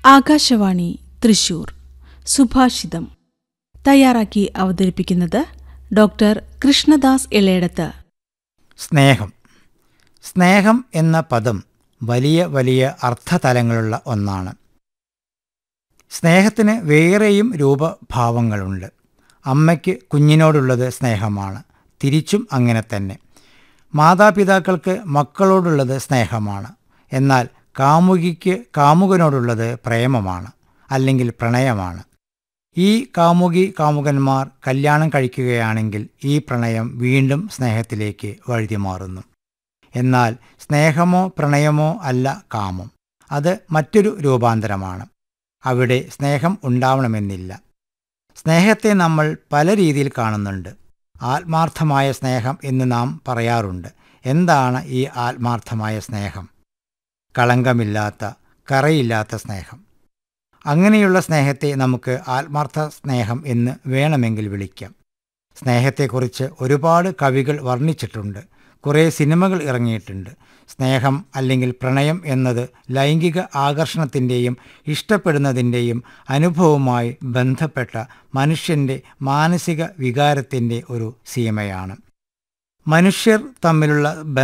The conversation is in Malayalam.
ആകാശവാണി തൃശൂർ സുഭാഷിതം തയ്യാറാക്കി അവതരിപ്പിക്കുന്നത് ഡോക്ടർ കൃഷ്ണദാസ് ഇളയടത്ത് സ്നേഹം സ്നേഹം എന്ന പദം വലിയ വലിയ അർത്ഥതലങ്ങളുള്ള ഒന്നാണ് സ്നേഹത്തിന് വേറെയും രൂപഭാവങ്ങളുണ്ട് അമ്മയ്ക്ക് കുഞ്ഞിനോടുള്ളത് സ്നേഹമാണ് തിരിച്ചും അങ്ങനെ തന്നെ മാതാപിതാക്കൾക്ക് മക്കളോടുള്ളത് സ്നേഹമാണ് എന്നാൽ കാമുകിക്ക് കാമുകനോടുള്ളത് പ്രേമമാണ് അല്ലെങ്കിൽ പ്രണയമാണ് ഈ കാമുകി കാമുകന്മാർ കല്യാണം കഴിക്കുകയാണെങ്കിൽ ഈ പ്രണയം വീണ്ടും സ്നേഹത്തിലേക്ക് വഴുതിമാറുന്നു എന്നാൽ സ്നേഹമോ പ്രണയമോ അല്ല കാമം അത് മറ്റൊരു രൂപാന്തരമാണ് അവിടെ സ്നേഹം ഉണ്ടാവണമെന്നില്ല സ്നേഹത്തെ നമ്മൾ പല രീതിയിൽ കാണുന്നുണ്ട് ആത്മാർത്ഥമായ സ്നേഹം എന്ന് നാം പറയാറുണ്ട് എന്താണ് ഈ ആത്മാർത്ഥമായ സ്നേഹം കളങ്കമില്ലാത്ത കറയില്ലാത്ത സ്നേഹം അങ്ങനെയുള്ള സ്നേഹത്തെ നമുക്ക് ആത്മാർത്ഥ സ്നേഹം എന്ന് വേണമെങ്കിൽ വിളിക്കാം സ്നേഹത്തെക്കുറിച്ച് ഒരുപാട് കവികൾ വർണ്ണിച്ചിട്ടുണ്ട് കുറേ സിനിമകൾ ഇറങ്ങിയിട്ടുണ്ട് സ്നേഹം അല്ലെങ്കിൽ പ്രണയം എന്നത് ലൈംഗിക ആകർഷണത്തിൻ്റെയും ഇഷ്ടപ്പെടുന്നതിൻ്റെയും അനുഭവവുമായി ബന്ധപ്പെട്ട മനുഷ്യൻ്റെ മാനസിക വികാരത്തിൻ്റെ ഒരു സീമയാണ് മനുഷ്യർ തമ്മിലുള്ള